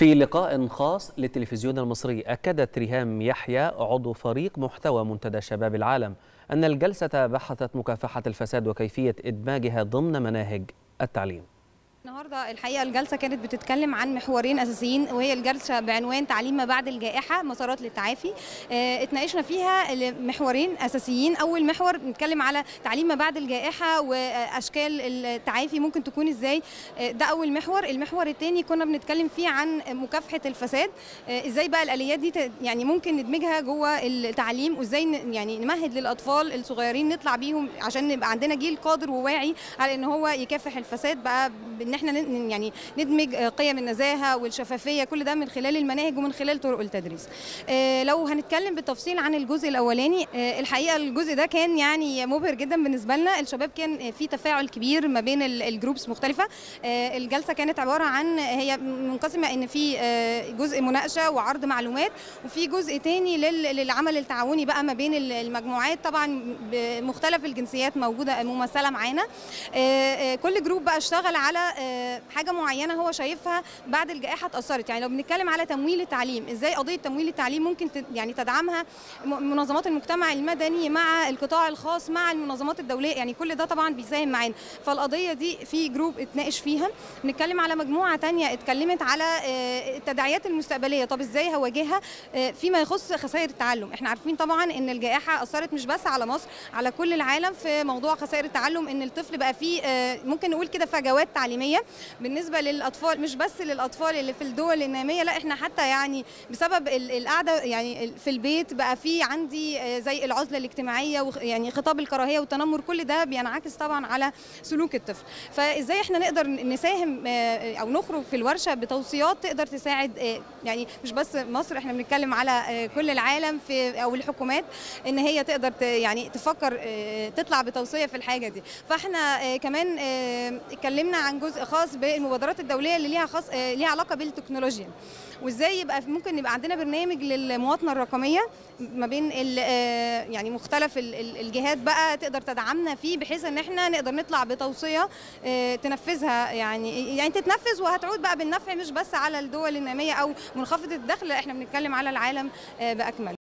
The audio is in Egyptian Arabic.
في لقاء خاص للتلفزيون المصري أكدت ريهام يحيى عضو فريق محتوى منتدى شباب العالم أن الجلسة بحثت مكافحة الفساد وكيفية إدماجها ضمن مناهج التعليم النهارده الحقيقه الجلسه كانت بتتكلم عن محورين اساسيين وهي الجلسه بعنوان تعليم ما بعد الجائحه مسارات للتعافي اه اتناقشنا فيها محورين اساسيين اول محور بنتكلم على تعليم ما بعد الجائحه واشكال التعافي ممكن تكون ازاي اه ده اول محور المحور الثاني كنا بنتكلم فيه عن مكافحه الفساد اه ازاي بقى الاليات دي يعني ممكن ندمجها جوه التعليم وازاي يعني نمهد للاطفال الصغيرين نطلع بيهم عشان نبقى عندنا جيل قادر وواعي على ان هو يكافح الفساد بقى ان احنا يعني ندمج قيم النزاهه والشفافيه كل ده من خلال المناهج ومن خلال طرق التدريس لو هنتكلم بالتفصيل عن الجزء الاولاني الحقيقه الجزء ده كان يعني مبهر جدا بالنسبه لنا الشباب كان في تفاعل كبير ما بين الجروبس مختلفه الجلسه كانت عباره عن هي منقسمه ان في جزء مناقشه وعرض معلومات وفي جزء تاني للعمل التعاوني بقى ما بين المجموعات طبعا بمختلف الجنسيات موجوده ممثله معانا كل جروب بقى اشتغل على حاجه معينه هو شايفها بعد الجائحه اتاثرت يعني لو بنتكلم على تمويل التعليم ازاي قضيه تمويل التعليم ممكن يعني تدعمها منظمات المجتمع المدني مع القطاع الخاص مع المنظمات الدوليه يعني كل ده طبعا بيساهم معانا فالقضيه دي في جروب اتناقش فيها بنتكلم على مجموعه تانية اتكلمت على التداعيات المستقبليه طب ازاي هواجهها فيما يخص خسائر التعلم احنا عارفين طبعا ان الجائحه اثرت مش بس على مصر على كل العالم في موضوع خسائر التعلم ان الطفل بقى فيه ممكن نقول كده فجوات تعليميه بالنسبه للاطفال مش بس للاطفال اللي في الدول الناميه لا احنا حتى يعني بسبب القعده يعني في البيت بقى في عندي زي العزله الاجتماعيه ويعني خطاب الكراهيه والتنمر كل ده بينعكس طبعا على سلوك الطفل فازاي احنا نقدر نساهم او نخرج في الورشه بتوصيات تقدر تساعد يعني مش بس مصر احنا بنتكلم على كل العالم في او الحكومات ان هي تقدر يعني تفكر تطلع بتوصيه في الحاجه دي فاحنا كمان اتكلمنا عن جزء خاص بالمبادرات الدوليه اللي ليها خاص ليها علاقه بالتكنولوجيا وازاي يبقى ممكن يبقى عندنا برنامج للمواطنه الرقميه ما بين يعني مختلف الجهات بقى تقدر تدعمنا فيه بحيث ان احنا نقدر نطلع بتوصيه تنفذها يعني يعني تتنفذ وهتعود بقى بالنفع مش بس على الدول الناميه او منخفضه الدخل احنا بنتكلم على العالم باكمله